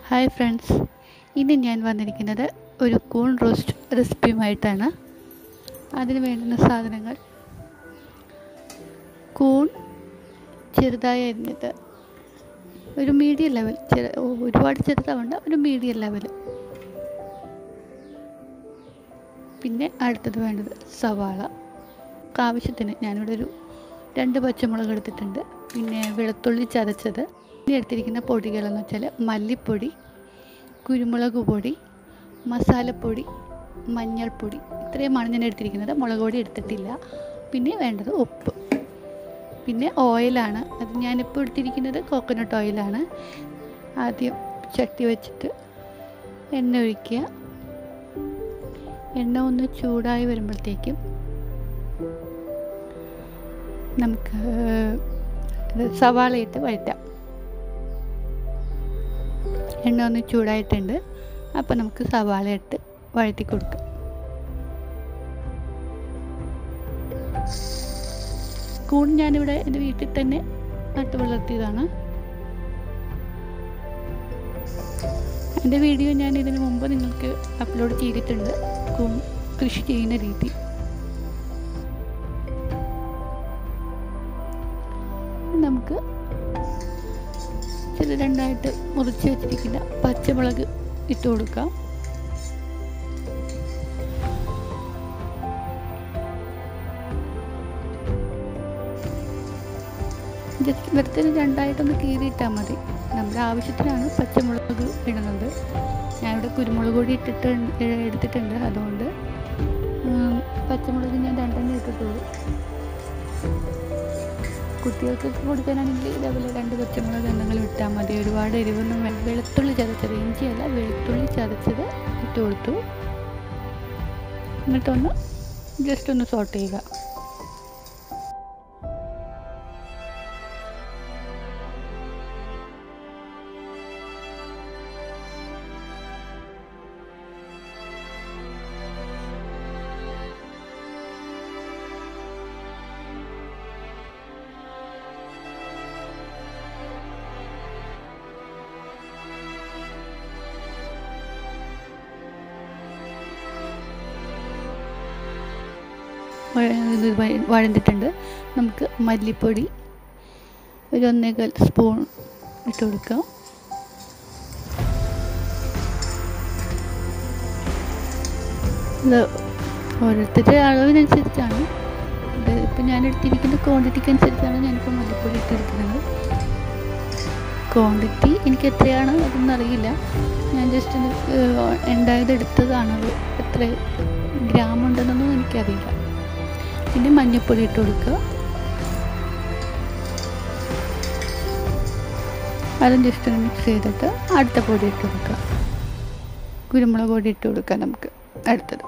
hi friends ഇന്ന് ഞാൻ വന്നിരിക്കുന്നത് ഒരു കൂൺ റോസ്റ്റ് റെസിപ്പിയുമായിട്ടാണ് അതിന് വേണ്ടുന്ന സാധനങ്ങൾ കൂൺ ചെറുതായി അരിഞ്ഞത് ഒരു മീഡിയം ലെവൽ ചെറു ഒരുപാട് ചെറുതാവണ്ട ഒരു മീഡിയം ലെവൽ പിന്നെ അടുത്തത് വേണ്ടത് സവാള ആവശ്യത്തിന് ഞാനിവിടെ ഒരു രണ്ട് പച്ചമുളക് എടുത്തിട്ടുണ്ട് പിന്നെ വെളുത്തുള്ളി ചതച്ചത് ഇനി എടുത്തിരിക്കുന്ന പൊടികളെന്ന് വെച്ചാൽ മല്ലിപ്പൊടി കുരുമുളക് പൊടി മസാലപ്പൊടി മഞ്ഞൾപ്പൊടി ഇത്രയുമാണ് ഞാൻ എടുത്തിരിക്കുന്നത് മുളക് പൊടി എടുത്തിട്ടില്ല പിന്നെ വേണ്ടത് ഉപ്പ് പിന്നെ ഓയിലാണ് അത് ഞാനിപ്പോൾ എടുത്തിരിക്കുന്നത് കോക്കനട്ട് ഓയിലാണ് ആദ്യം ചട്ടി വെച്ചിട്ട് എണ്ണ ഒഴിക്കുക എണ്ണ ഒന്ന് ചൂടായി വരുമ്പോഴത്തേക്കും നമുക്ക് സവാളയിട്ട് വഴറ്റാം എണ്ണ ഒന്ന് ചൂടായിട്ടുണ്ട് അപ്പോൾ നമുക്ക് സവാള ഇട്ട് വഴറ്റി കൊടുക്കാം കൂൺ ഞാനിവിടെ എൻ്റെ വീട്ടിൽ തന്നെ നട്ട് വളർത്തിയതാണ് എൻ്റെ വീഡിയോ ഞാൻ ഇതിനു മുമ്പ് നിങ്ങൾക്ക് അപ്ലോഡ് ചെയ്തിട്ടുണ്ട് കൂൺ കൃഷി ചെയ്യുന്ന രീതി നമുക്ക് ചില രണ്ടായിട്ട് മുറിച്ച് വെച്ചിരിക്കുന്ന പച്ചമുളക് ഇട്ട് കൊടുക്കാം ജസ്റ്റ് വെറുതെ രണ്ടായിട്ടൊന്ന് കീറിയിട്ടാൽ മതി നമ്മുടെ ആവശ്യത്തിനാണ് പച്ചമുളക് ഇടുന്നത് ഞാനിവിടെ കുരുമുളക് പൊടി ഇട്ടിട്ട് എടുത്തിട്ടുണ്ട് അതുകൊണ്ട് പച്ചമുളക് ഞാൻ രണ്ടെണ്ണം ഇട്ടിട്ടുള്ളൂ കുട്ടികൾക്കൊക്കെ കൊടുക്കാനാണെങ്കിൽ ഇതേപോലെ രണ്ട് പച്ചമുളക് എന്തെങ്കിലും ഇട്ടാൽ മതി ഒരുപാട് എരിവൊന്നും വേണ്ട വെളുത്തുള്ളി ചതച്ചത് ഇഞ്ചിയല്ല വെളുത്തുള്ളി ചതച്ചത് ഇട്ട് കൊടുത്തു എന്നിട്ടൊന്ന് ജസ്റ്റ് ഒന്ന് സോട്ട് ചെയ്യുക ഇത് വഴന്നിട്ടുണ്ട് നമുക്ക് മല്ലിപ്പൊടി ഒരു ഒന്നേകാൽ സ്പൂൺ ഇട്ട് കൊടുക്കാം ഇത് ഓരോരുത്തരുടെ അളവിനനുസരിച്ചാണ് ഇത് ഇപ്പം ഞാൻ എടുത്തിരിക്കുന്ന ക്വാണ്ടിറ്റിക്ക് അനുസരിച്ചാണ് ഞാനിപ്പോൾ മല്ലിപ്പൊടി ഇട്ടെടുക്കുന്നത് ക്വാണ്ടിറ്റി എനിക്ക് എത്രയാണ് അതൊന്നും അറിയില്ല ഞാൻ ജസ്റ്റ് ഉണ്ടായത് എടുത്തതാണത് എത്ര ഗ്രാം ഉണ്ടെന്നൊന്നും എനിക്കറിയില്ല പിന്നെ മഞ്ഞൾപ്പൊടി ഇട്ട് കൊടുക്കുക അതും ജസ്റ്റ് ഒന്ന് മിക്സ് ചെയ്തിട്ട് അടുത്ത പൊടി ഇട്ട് കൊടുക്കുക കുരുമുളക് പൊടി ഇട്ട് കൊടുക്കുക നമുക്ക് അടുത്തത്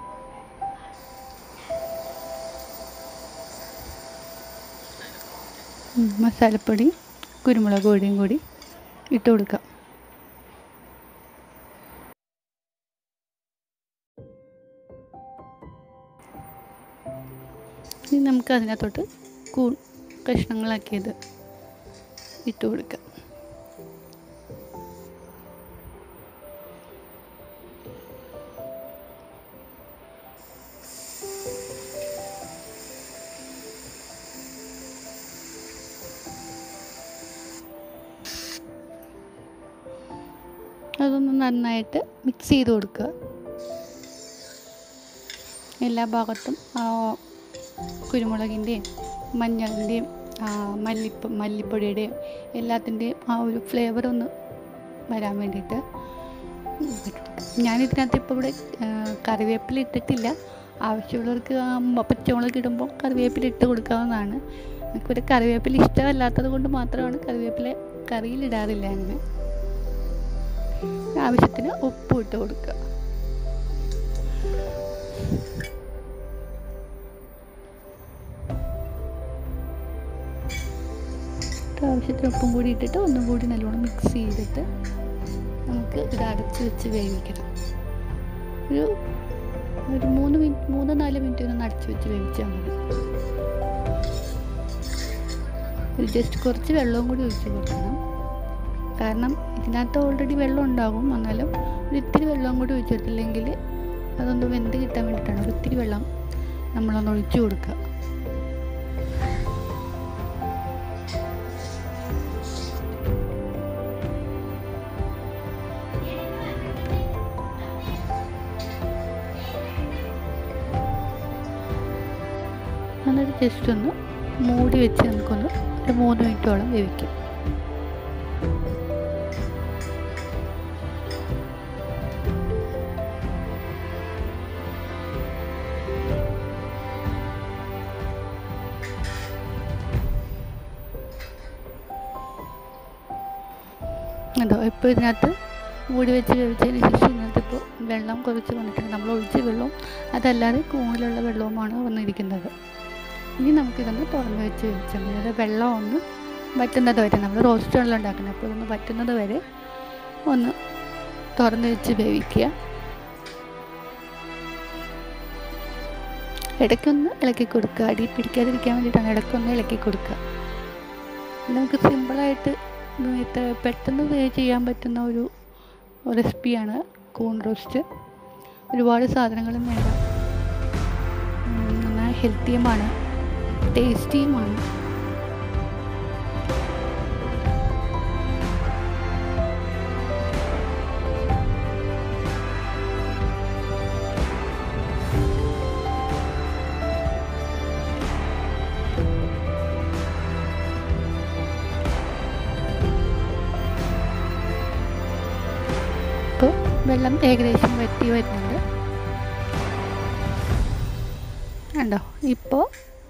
മസാലപ്പൊടി കുരുമുളക് പൊടിയും കൂടി ഇട്ട് കൊടുക്കാം ഇനി നമുക്ക് അതിനകത്തോട്ട് കൂ കഷ്ണങ്ങളാക്കിയത് ഇട്ട് കൊടുക്കാം അതൊന്ന് നന്നായിട്ട് മിക്സ് ചെയ്ത് കൊടുക്കുക എല്ലാ ഭാഗത്തും കുരുമുളകിൻ്റെയും മഞ്ഞളിൻ്റെയും മല്ലിപ്പ മല്ലിപ്പൊടിയുടെയും എല്ലാത്തിൻ്റെയും ആ ഒരു ഫ്ലേവർ ഒന്ന് വരാൻ വേണ്ടിയിട്ട് ഞാനിതിനകത്ത് ഇപ്പോൾ ഇവിടെ കറിവേപ്പില ഇട്ടിട്ടില്ല ആവശ്യമുള്ളവർക്ക് പച്ചമുളക് ഇടുമ്പോൾ കറിവേപ്പില ഇട്ട് കൊടുക്കാവുന്നതാണ് എനിക്കൊരു കറിവേപ്പില ഇഷ്ടമല്ലാത്തത് കൊണ്ട് മാത്രമാണ് കറിവേപ്പില കറിയിലിടാറില്ല അങ്ങനെ ആവശ്യത്തിന് ഉപ്പ് ഇട്ട് കൊടുക്കുക ആവശ്യത്തിന് ഉപ്പും കൂടി ഇട്ടിട്ട് ഒന്നും കൂടി നല്ലോണം മിക്സ് ചെയ്തിട്ട് നമുക്ക് ഇത് അടച്ച് വെച്ച് വേവിക്കണം ഒരു ഒരു മൂന്ന് മിനിറ്റ് മൂന്ന് നാല് മിനിറ്റ് ഒന്ന് അടച്ച് വെച്ച് വേവിച്ചാൽ മതി ഒരു ജസ്റ്റ് കുറച്ച് വെള്ളവും കൂടി ഒഴിച്ച് കൊടുക്കണം കാരണം ഇതിനകത്ത് ഓൾറെഡി വെള്ളം ഉണ്ടാകും എന്നാലും ഒരു ഇത്തിരി വെള്ളം കൂടി ഒഴിച്ചിട്ടില്ലെങ്കിൽ അതൊന്ന് വെന്ത് കിട്ടാൻ വേണ്ടിയിട്ടാണ് ഒരു ഇത്തിരി വെള്ളം നമ്മളൊന്ന് ഒഴിച്ചു കൊടുക്കുക എന്നിട്ട് ജസ്റ്റ് ഒന്ന് മൂടി വെച്ച് നമുക്കൊന്ന് ഒരു മൂന്ന് മിനിറ്റോളം വേവിക്കാം അതോ ഇപ്പോൾ ഇതിനകത്ത് മൂടി വെച്ച് വേവിച്ചതിന് ശേഷം ഇതിനകത്ത് ഇപ്പോൾ വെള്ളം കുറച്ച് വന്നിട്ടുണ്ട് നമ്മൾ ഒഴിച്ച വെള്ളവും അതല്ലാതെ കൂണിലുള്ള വെള്ളവുമാണ് വന്നിരിക്കുന്നത് ഇനി നമുക്കിതൊന്ന് തുറന്ന് വെച്ച് വേവിച്ചാൽ മതി അതായത് വെള്ളം ഒന്ന് വറ്റുന്നത് വരെ നമ്മൾ റോസ്റ്റ് വെള്ളം ഉണ്ടാക്കുന്നത് അപ്പോൾ ഇതൊന്ന് വറ്റുന്നത് വരെ ഒന്ന് തുറന്ന് വെച്ച് വേവിക്കുക ഇടയ്ക്കൊന്ന് ഇളക്കി കൊടുക്കുക അടി പിടിക്കാതിരിക്കാൻ വേണ്ടിയിട്ടാണ് ഇടയ്ക്കൊന്ന് ഇളക്കി കൊടുക്കുക ഇത് നമുക്ക് സിമ്പിളായിട്ട് ഇത് പെട്ടെന്ന് ഇത് ചെയ്യാൻ പറ്റുന്ന ഒരു റെസിപ്പിയാണ് കൂൺ റോസ്റ്റ് ഒരുപാട് സാധനങ്ങളും വേണ്ട ഉം, എന്നാൽ ഹെൽത്തിയുമാണ് ടേസ്റ്റിയുമാണ് ഇപ്പോൾ വെള്ളം ഏകദേശം വറ്റി വരുന്നുണ്ട് കണ്ടോ ഇപ്പോൾ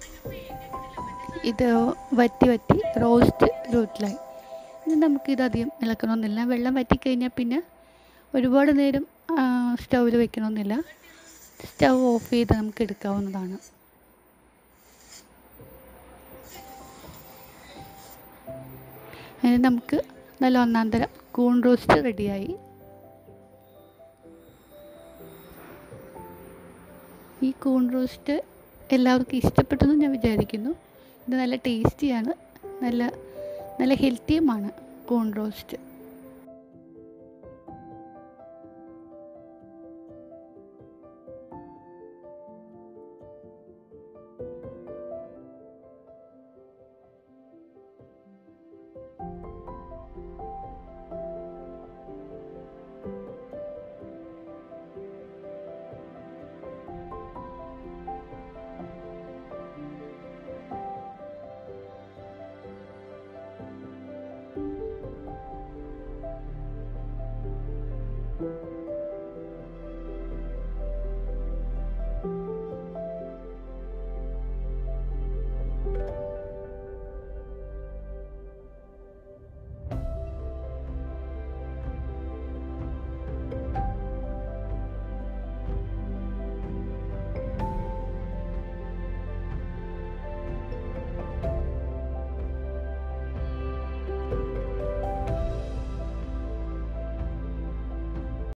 ഇത് വറ്റി വറ്റി റോസ്റ്റ് രൂപത്തിലായി ഇനി നമുക്കിതധികം ഇളക്കണമെന്നില്ല വെള്ളം വറ്റിക്കഴിഞ്ഞാൽ പിന്നെ ഒരുപാട് നേരം സ്റ്റൗവിൽ വെക്കണമെന്നില്ല സ്റ്റൗ ഓഫ് ചെയ്ത് നമുക്ക് എടുക്കാവുന്നതാണ് ഇനി നമുക്ക് നല്ല ഒന്നാം തരം കൂൺ റോസ്റ്റ് റെഡിയായി ഈ കൂൺ റോസ്റ്റ് എല്ലാവർക്കും ഇഷ്ടപ്പെട്ടെന്ന് ഞാൻ വിചാരിക്കുന്നു ഇത് നല്ല ടേസ്റ്റിയാണ് നല്ല നല്ല ഹെൽത്തിയുമാണ് കൂൺ റോസ്റ്റ്